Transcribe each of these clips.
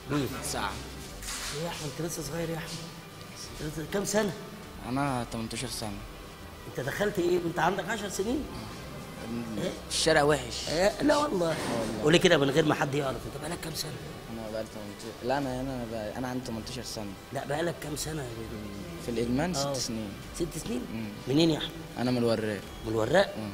مين؟ ساعة إيه يا احمد انت لسه صغير يا احمد أنت كام سنه أنا 18 سنة انت دخلت ايه وانت عندك 10 سنين الشارع وحش إيه؟ لا والله قولي كده من غير ما حد يعرف انت بقالك كام سنه أنا بقالي 18 لا أنا أنا بقى... أنا عندي 18 سنة لا بقالك كام سنه يا في الإدمان آه. ست سنين ست سنين مم. منين يا احمد أنا من الوراق من الوراق مم.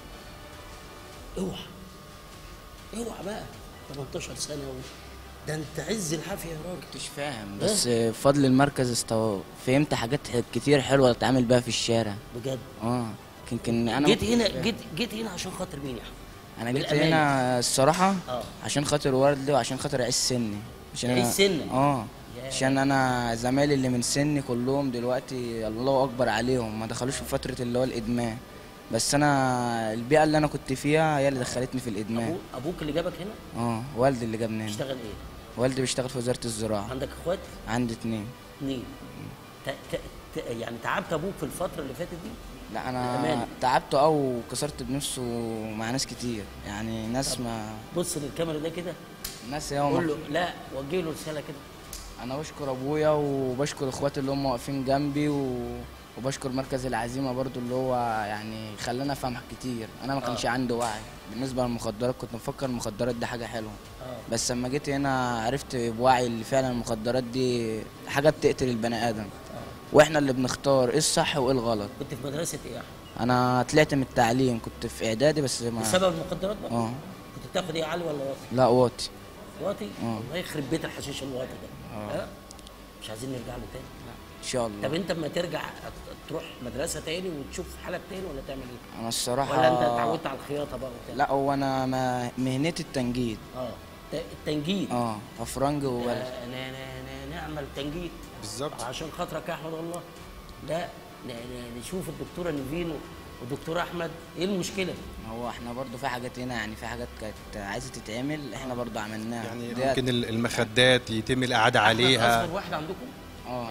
اوعى اوعى بقى 18 سنه و... ده انت عز الحافيه يا راجل كنتش فاهم بس بفضل المركز استوى فهمت حاجات كتير حلوة أتعامل بيها في الشارع بجد اه يمكن أنا جيت هنا جيت جيت هنا عشان خاطر مين يا احمد انا جيت بالأمانة. هنا الصراحه اه. عشان خاطر والدي وعشان خاطر عيش سني عشان عيش أنا- سنك؟ اه ياه. عشان انا زمايلي اللي من سني كلهم دلوقتي الله اكبر عليهم ما دخلوش في فتره اللي هو الادمان بس انا البيئه اللي انا كنت فيها هي اللي دخلتني في الادمان أبوك, ابوك اللي جابك هنا اه والدي اللي جابني هنا اشتغل ايه والدي بيشتغل في وزاره الزراعه عندك اخوات عندي اتنين اثنين ت... ت... ت... يعني تعبت ابوك في الفتره اللي فاتت دي لا انا بأمانة. تعبت او كسرت بنفسه مع ناس كتير يعني ناس ما بص للكاميرا ده كده ناس يوم قول له لا وجه له رساله كده انا بشكر ابويا وبشكر اخواتي اللي هم واقفين جنبي و... وبشكر مركز العزيمه برضو اللي هو يعني خلاني افهم كتير انا ما كانش عندي وعي بالنسبه للمخدرات كنت مفكر المخدرات دي حاجه حلوه اه بس لما جيت هنا عرفت بوعي اللي فعلا المخدرات دي حاجه بتقتل البني ادم واحنا اللي بنختار ايه الصح وايه الغلط كنت في مدرسه ايه يا احمد انا طلعت من التعليم كنت في اعدادي بس ما بسبب المخدرات بقى اه كنت بتاخد ايه عالي ولا واطي لا واطي واطي اه. الله يخرب بيت الحشيش الواطي ده اه. ها مش عايزين نرجع له تاني ان شاء طب الله انت اما ترجع تروح مدرسه تاني وتشوف حالك تاني ولا تعمل ايه انا الصراحه ولا انت اتعودت على الخياطه بقى وبتاع لا هو انا ما مهنتي التنجيد اه ت- التنجيد اه افرنج وبلد آه، ن- ن- ن- نعمل تنجيد بالظبط عشان خاطرك يا احمد والله لا ن- ن- نشوف الدكتوره نيفين والدكتور احمد ايه المشكله هو احنا برضو في حاجات هنا يعني في حاجات كانت عايزه تتعمل احنا برضو عملناها يعني ديت- ممكن ال- المخدات يتم القعده أحمد عليها اصغر واحد عندكم اه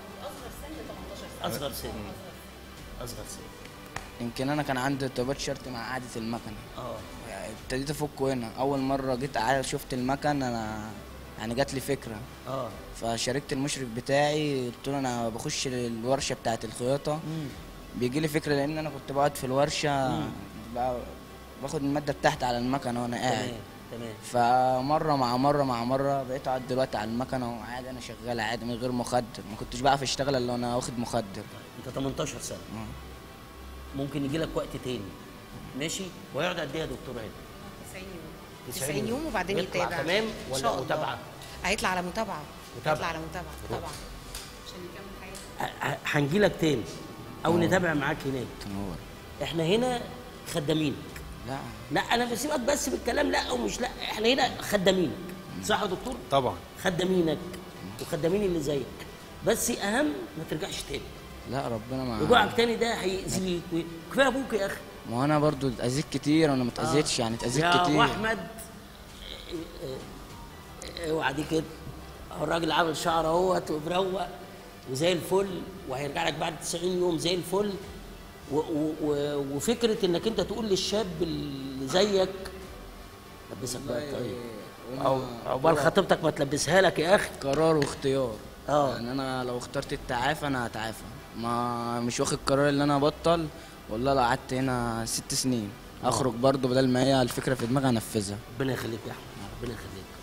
اصغر سن اصغر سن يمكن انا كان عندي ارتباط شرط مع قعده المكنه اه يعني ابتديت افكه هنا اول مره جيت قاعد شفت المكن انا يعني جات لي فكره اه فشاركت المشرف بتاعي قلت له انا بخش الورشه بتاعه الخياطه بيجي لي فكره لان انا كنت بقعد في الورشه بقى- باخد الماده بتاعتي على المكنه وانا قاعد تمام تمام فمره مع مره مع مره بقيت اقعد دلوقتي على المكنه وقاعد انا شغال عادي من غير مخدر ما كنتش بعرف اشتغل الا وانا واخد مخدر انت 18 سنه آه. ممكن يجي لك وقت تاني ماشي ويقعد قد ايه يا دكتور هاني 90 يوم 90 90 يوم وبعدين يطلع يتابع تمام إن ولا شاء الله. متابعة؟ هيطلع على متابعه متابعة. هيطلع على متابعه طبعا عشان يكمل حياته هنجي لك تاني او نتابع معاك هناك تنور احنا هنا خدامينك لا لا انا بسيبك بس بالكلام لا او مش لا احنا هنا خدامينك صح يا دكتور طبعا خدامينك وخدامين اللي زيك بس اهم ما ترجعش تاني لا ربنا ما رجوعك تاني ده هيأذيك كفايه ابوك يا اخي ما انا برضو اتأذيت كتير وانا ما اتأذيتش يعني اتأذيت يا كتير ابو احمد اوعى دي كده اهو الراجل عامل شعر اهوت ومروق وزي الفل وهيرجع لك بعد 90 يوم زي الفل و و و وفكره انك انت تقول للشاب اللي زيك لبسك بقى الطريق او عقبال خطيبتك ما تلبسها لك يا اخي قرار واختيار اه. يعني انا لو اخترت التعافى انا هتعافى ما مش واخد قرار ان انا ابطل والله لو قعدت هنا ست سنين اخرج برضو بدل ما هي الفكره في دماغي انفذها ربنا يخليك يا احمد ربنا يخليك